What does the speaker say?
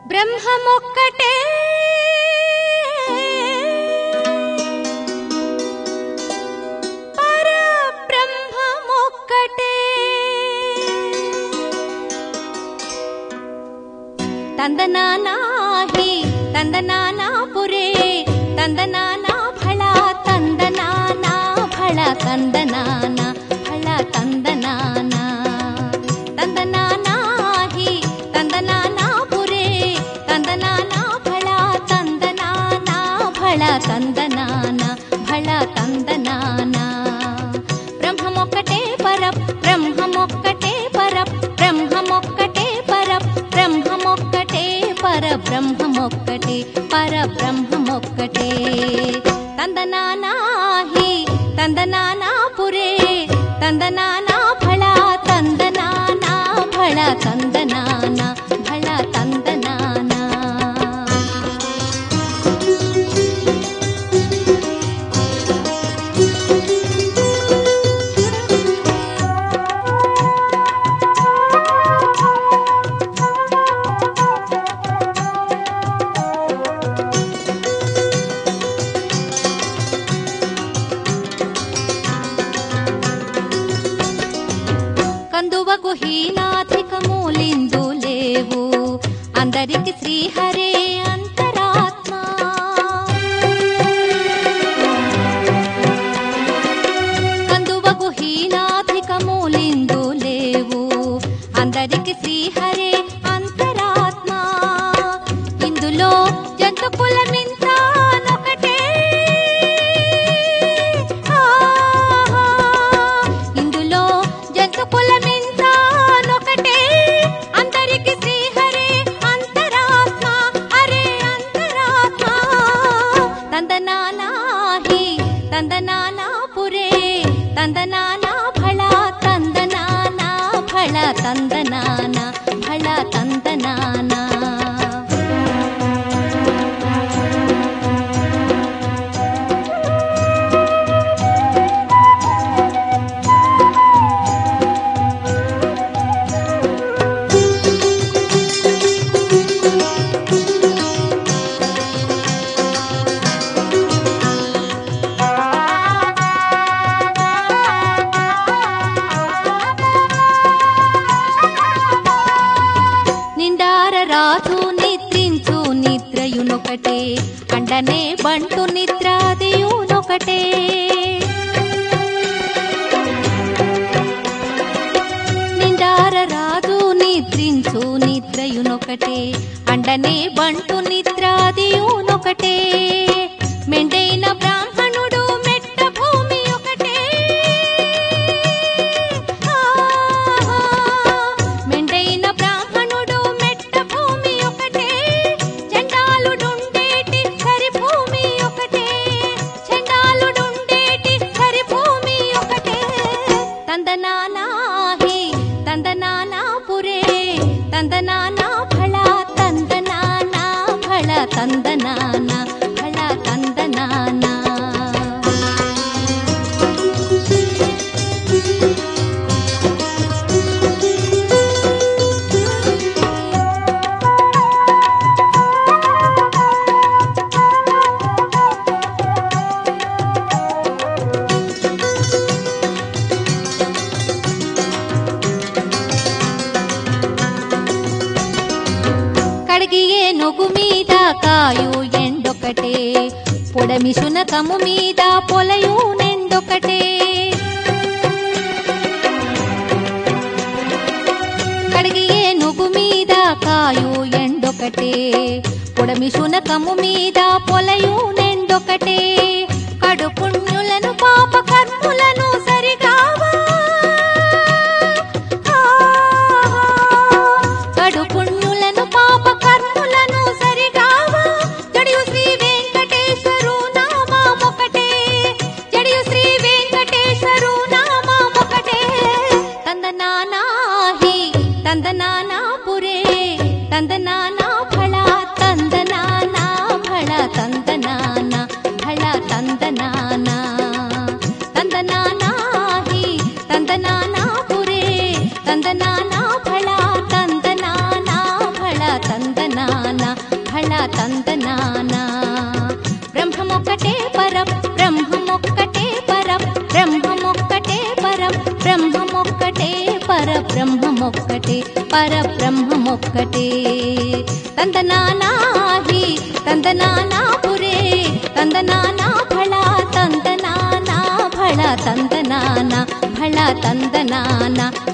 బ్రహ్మమొక్కటే పరబ్రహ్మమొక్కటే తందనానాహి తందనానా పురే తందనానా ఫళ తందనానా ఫళ తందనానా ఫళ తందనానా తందనానాహి తందనానా పురే తందనానా ఫళ తందనానా ఫళ తందనానా ఫళ తందనానా బ్రహ్మమొక్కటే పర బ్రహ్మమొక్కటే పర బ్రహ్మమొక్కటే పర బ్రహ్మమొక్కటే పర బ్రహ్మమొక్కటే పర బ్రహ్మమొక్కటే తందనానాహి తందనానా పురే తందనానా ఫళ తందనానా ఫళ తందనానా ఫళ తందనానా కందువకు హీనాధికములిందు లేవు అందరికి శ్రీహరే అంతరాత్మ కందువకు హీనాధికములిందు లేవు అందరికి శ్రీహరే అంతరాత్మ ఇందులో జంతు కులమింతానొకటే ఆహా. ఇందులో జంతు కులమింతానొకటే అందరికి శ్రీహరే అంతరాత్మ హరే అంతరాత్మ తందనానాహి తందనానా పురే తందనానా ఫళ తందనానా ఫళ తందనానా ఫళ తందనానా నిండార రాజు నిద్రించు నిద్రయునొకటే అండనే బంటు నిద్రాదియునొకటే నిండార రాజు నిద్రించు నిద్రయునొకటే అండనే బంటు నిద్రాదియునొకటే మెండైన బ్రాహ్మణుడు మెట్ట భూమి ఒకటే ఆహా. మెండైన బ్రాహ్మణుడు మెట్ట భూమి ఒకటే చండాలుడుండేటి సరి భూమి ఒకటే చండాలుడుండేటి సరి భూమి ఒకటే తందనానాహి తందనానా పురే తందనానా ఫళ తందనానా ఫళ తందనానా ఫళ తందనానా కడిగియే నొగు మీద కాయు ఎండొకటే పొడమి శునకము మీద పొలయు నెండొకటే కడిగియే నొగు మీద కాయు ఎండొకటే పొడమి శునకము మీద పొలయు నెండొకటే కడు పుణ్యులను పాప కర్ములను సరిగావా ఆహా. కడు పుణ్యులను పాప కర్ములను సరిగావా జడియు శ్రీ వెంకటేశ్వరు నామమొకటే జడియు శ్రీ వెంకటేశ్వరు నామమొకటే తందనానాహి తందనానా పురే తందనానా ఫళ తందనానా ఫళ తందనానా ఫళ తందనానా తందనానాహి తందనానా పురే తందనానా ఫళ తందనానా ఫళ తందనానా పరబ్రహ్మమొక్కటే తందనానాహి తందనానా పురే తందనానా ఫళ తందనానా ఫళ తందనానా ఫళ తందనానా